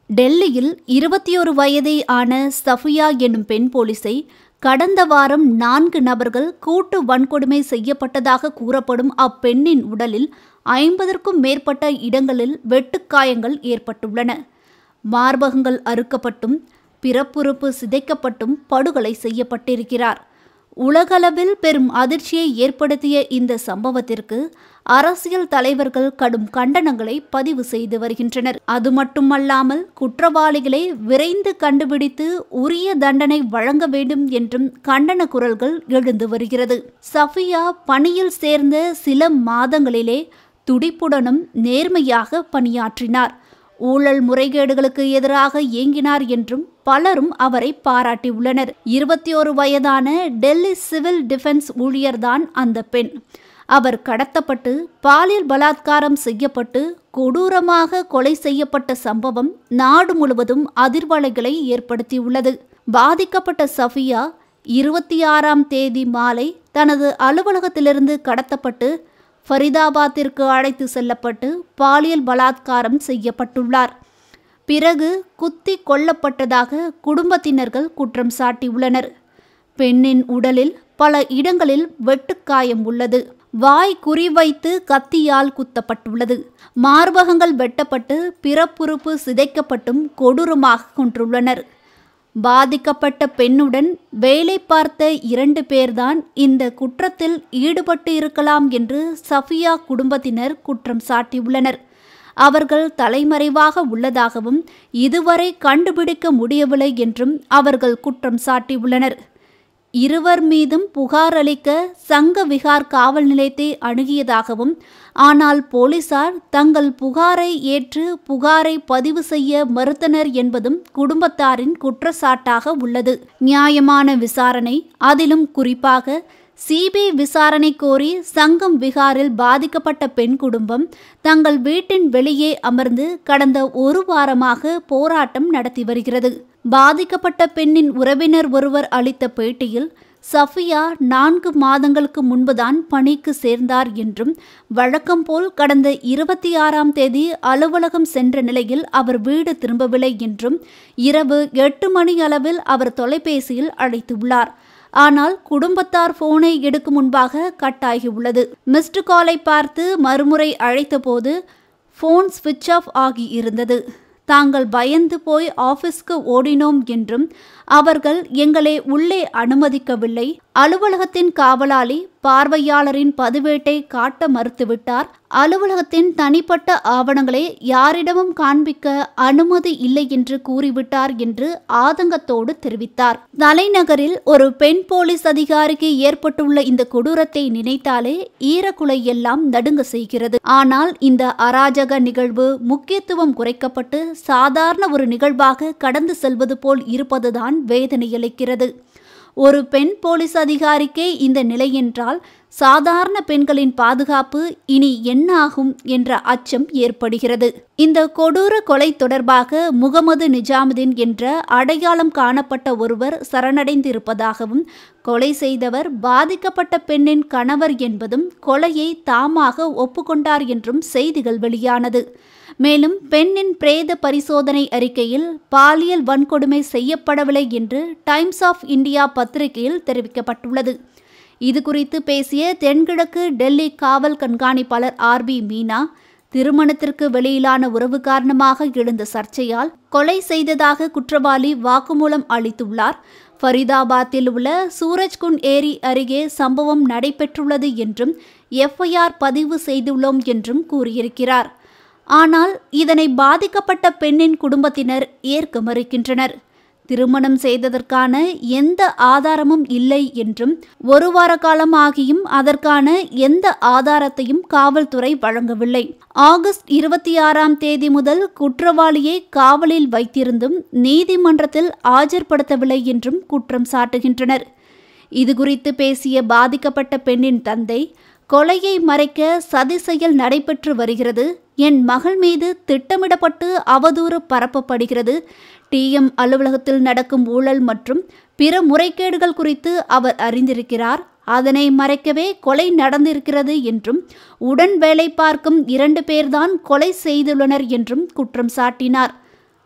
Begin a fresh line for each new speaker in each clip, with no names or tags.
டெல்லியில் இருபத்தியொரு வயதே ஆன சஃபியா என்னும் பெண் போலீஸை கடந்த வாரம் நான்கு நபர்கள் கூட்டு வன்கொடுமை செய்யப்பட்டதாக கூறப்படும் அப்பெண்ணின் உடலில் ஐம்பதற்கும் மேற்பட்ட இடங்களில் வெட்டுக்காயங்கள் ஏற்பட்டுள்ளன மார்பகங்கள் அறுக்கப்பட்டும் பிறப்புறுப்பு சிதைக்கப்பட்டும் படுகொலை செய்யப்பட்டிருக்கிறார் உலகளவில் பெரும் அதிர்ச்சியை ஏற்படுத்திய இந்த சம்பவத்திற்கு அரசியல் தலைவர்கள் கடும் கண்டனங்களை பதிவு செய்து வருகின்றனர் அது மட்டுமல்லாமல் குற்றவாளிகளை விரைந்து கண்டுபிடித்து உரிய தண்டனை வழங்க வேண்டும் என்றும் கண்டன குரல்கள் எழுந்து வருகிறது சஃபியா பணியில் சேர்ந்த சில மாதங்களிலே துடிப்புடனும் நேர்மையாக பணியாற்றினார் ஊழல் முறைகேடுகளுக்கு எதிராக இயங்கினார் என்றும் பலரும் அவரை பாராட்டியுள்ளனர் இருபத்தி ஒரு வயதான டெல்லி சிவில் டிஃபென்ஸ் ஊழியர்தான் அந்த பெண் அவர் கடத்தப்பட்டு பாலியல் பலாத்காரம் செய்யப்பட்டு கொடூரமாக கொலை செய்யப்பட்ட சம்பவம் நாடு முழுவதும் அதிர்வலைகளை ஏற்படுத்தியுள்ளது பாதிக்கப்பட்ட சஃபியா இருபத்தி ஆறாம் தேதி மாலை தனது அலுவலகத்திலிருந்து கடத்தப்பட்டு ஃபரிதாபாத்திற்கு அழைத்து செல்லப்பட்டு பாலியல் பலாத்காரம் செய்யப்பட்டுள்ளார் பிறகு குத்தி கொல்லப்பட்டதாக குடும்பத்தினர்கள் குற்றம் சாட்டியுள்ளனர் பெண்ணின் உடலில் பல இடங்களில் வெட்டுக்காயம் உள்ளது வாய் குறிவைத்து கத்தியால் குத்தப்பட்டுள்ளது மார்பகங்கள் வெட்டப்பட்டு பிறப்புறுப்பு சிதைக்கப்பட்டும் கொடூரமாக கொன்றுள்ளனர் பாதிக்கப்பட்ட பெண்ணுடன் வேலை பார்த்த இரண்டு பேர்தான் இந்த குற்றத்தில் ஈடுபட்டு இருக்கலாம் என்று சஃபியா குடும்பத்தினர் குற்றம் சாட்டியுள்ளனர் அவர்கள் தலைமறைவாக உள்ளதாகவும் இதுவரை கண்டுபிடிக்க முடியவில்லை என்றும் அவர்கள் குற்றம் சாட்டியுள்ளனர் இருவர் மீதும் புகார் அளிக்க சங்க விகார் காவல் நிலையத்தை அணுகியதாகவும் ஆனால் போலீசார் தங்கள் புகாரை ஏற்று புகாரை பதிவு செய்ய மறுத்தனர் என்பதும் குடும்பத்தாரின் குற்றச்சாட்டாக உள்ளது நியாயமான விசாரணை அதிலும் குறிப்பாக சிபிஐ விசாரணை கோரி சங்கம் விகாரில் பாதிக்கப்பட்ட பெண் குடும்பம் தங்கள் வீட்டின் வெளியே அமர்ந்து கடந்த ஒரு வாரமாக போராட்டம் நடத்தி வருகிறது பாதிக்கப்பட்ட பெண்ணின் உறவினர் ஒருவர் அளித்த பேட்டியில் சஃபியா நான்கு மாதங்களுக்கு முன்புதான் பணிக்கு சேர்ந்தார் என்றும் வழக்கம் போல் கடந்த இருபத்தி ஆறாம் தேதி அலுவலகம் சென்ற நிலையில் அவர் வீடு திரும்பவில்லை என்றும் இரவு எட்டு மணி அளவில் அவர் தொலைபேசியில் அழைத்துள்ளார் ஆனால் குடும்பத்தார் போனை எடுக்கும் முன்பாக கட் ஆகியுள்ளது மிஸ்டு காலை பார்த்து மறுமுறை அழைத்தபோது ஃபோன் ஸ்விட்ச் ஆஃப் ஆகி இருந்தது தாங்கள் பயந்து போய் ஆபீஸ்க்கு ஓடினோம் என்றும் அவர்கள் எங்களை உள்ளே அனுமதிக்கவில்லை அலுவலகத்தின் காவலாளி பார்வையாளரின் பதிவேட்டை காட்ட மறுத்துவிட்டார் அலுவலகத்தின் தனிப்பட்ட ஆவணங்களை யாரிடமும் காண்பிக்க அனுமதி இல்லை என்று கூறிவிட்டார் என்று ஆதங்கத்தோடு தெரிவித்தார் தலைநகரில் ஒரு பெண் போலீஸ் அதிகாரிக்கு ஏற்பட்டுள்ள இந்த கொடூரத்தை நினைத்தாலே ஈரக்குலை எல்லாம் நடுங்க செய்கிறது ஆனால் இந்த அராஜக நிகழ்வு முக்கியத்துவம் குறைக்கப்பட்டு சாதாரண ஒரு நிகழ்வாக கடந்து செல்வது போல் இருப்பதுதான் வேதனையளிக்கிறது ஒரு பெண் போலீஸ் அதிகாரிக்கே இந்த நிலை என்றால் சாதாரண பெண்களின் பாதுகாப்பு இனி என்ன ஆகும் என்ற அச்சம் ஏற்படுகிறது இந்த கொடூர கொலை தொடர்பாக முகமது நிஜாமுதீன் என்ற அடையாளம் காணப்பட்ட ஒருவர் சரணடைந்திருப்பதாகவும் கொலை செய்தவர் பாதிக்கப்பட்ட பெண்ணின் கணவர் என்பதும் கொலையை தாமாக ஒப்புக்கொண்டார் என்றும் செய்திகள் வெளியானது மேலும் பெண்ணின் பிரேத பரிசோதனை அறிக்கையில் பாலியல் வன்கொடுமை செய்யப்படவில்லை என்று டைம்ஸ் ஆஃப் இந்தியா பத்திரிகையில் தெரிவிக்கப்பட்டுள்ளது இது குறித்து பேசிய தென்கிழக்கு டெல்லி காவல் கண்காணிப்பாளர் ஆர் பி மீனா திருமணத்திற்கு வெளியிலான உறவு காரணமாக எழுந்த சர்ச்சையால் கொலை செய்ததாக குற்றவாளி வாக்குமூலம் அளித்துள்ளார் ஃபரிதாபாத்தில் உள்ள சூரஜ்குண்ட் ஏரி அருகே சம்பவம் நடைபெற்றுள்ளது என்றும் எஃப்ஐஆர் பதிவு செய்துள்ளோம் என்றும் கூறியிருக்கிறார் ஆனால் இதனை பாதிக்கப்பட்ட பெண்ணின் குடும்பத்தினர் ஏற்க மறுக்கின்றனர் திருமணம் செய்ததற்கான எந்த ஆதாரமும் இல்லை என்றும் ஒரு வார காலம் ஆகியும் அதற்கான எந்த ஆதாரத்தையும் காவல்துறை வழங்கவில்லை ஆகஸ்ட் இருபத்தி ஆறாம் தேதி முதல் குற்றவாளியை காவலில் வைத்திருந்தும் நீதிமன்றத்தில் ஆஜர்படுத்தவில்லை என்றும் குற்றம் சாட்டுகின்றனர் இதுகுறித்து பேசிய பாதிக்கப்பட்ட பெண்ணின் தந்தை கொலையை மறைக்க சதி செயல் நடைபெற்று வருகிறது என் மகள் மீது திட்டமிடப்பட்டு அவதூறு பரப்பப்படுகிறது டிஎம் அலுவலகத்தில் நடக்கும் ஊழல் மற்றும் பிற முறைகேடுகள் குறித்து அவர் அறிந்திருக்கிறார் அதனை மறைக்கவே கொலை நடந்திருக்கிறது என்றும் உடன் வேலை பார்க்கும் இரண்டு பேர்தான் கொலை செய்துள்ளனர் என்றும் குற்றம் சாட்டினார்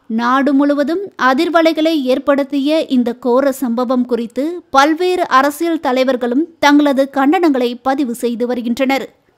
நாடு முழுவதும் அதிர்வலைகளை ஏற்படுத்திய இந்த கோர சம்பவம் குறித்து பல்வேறு அரசியல் தலைவர்களும் தங்களது கண்டனங்களை பதிவு செய்து வருகின்றனர்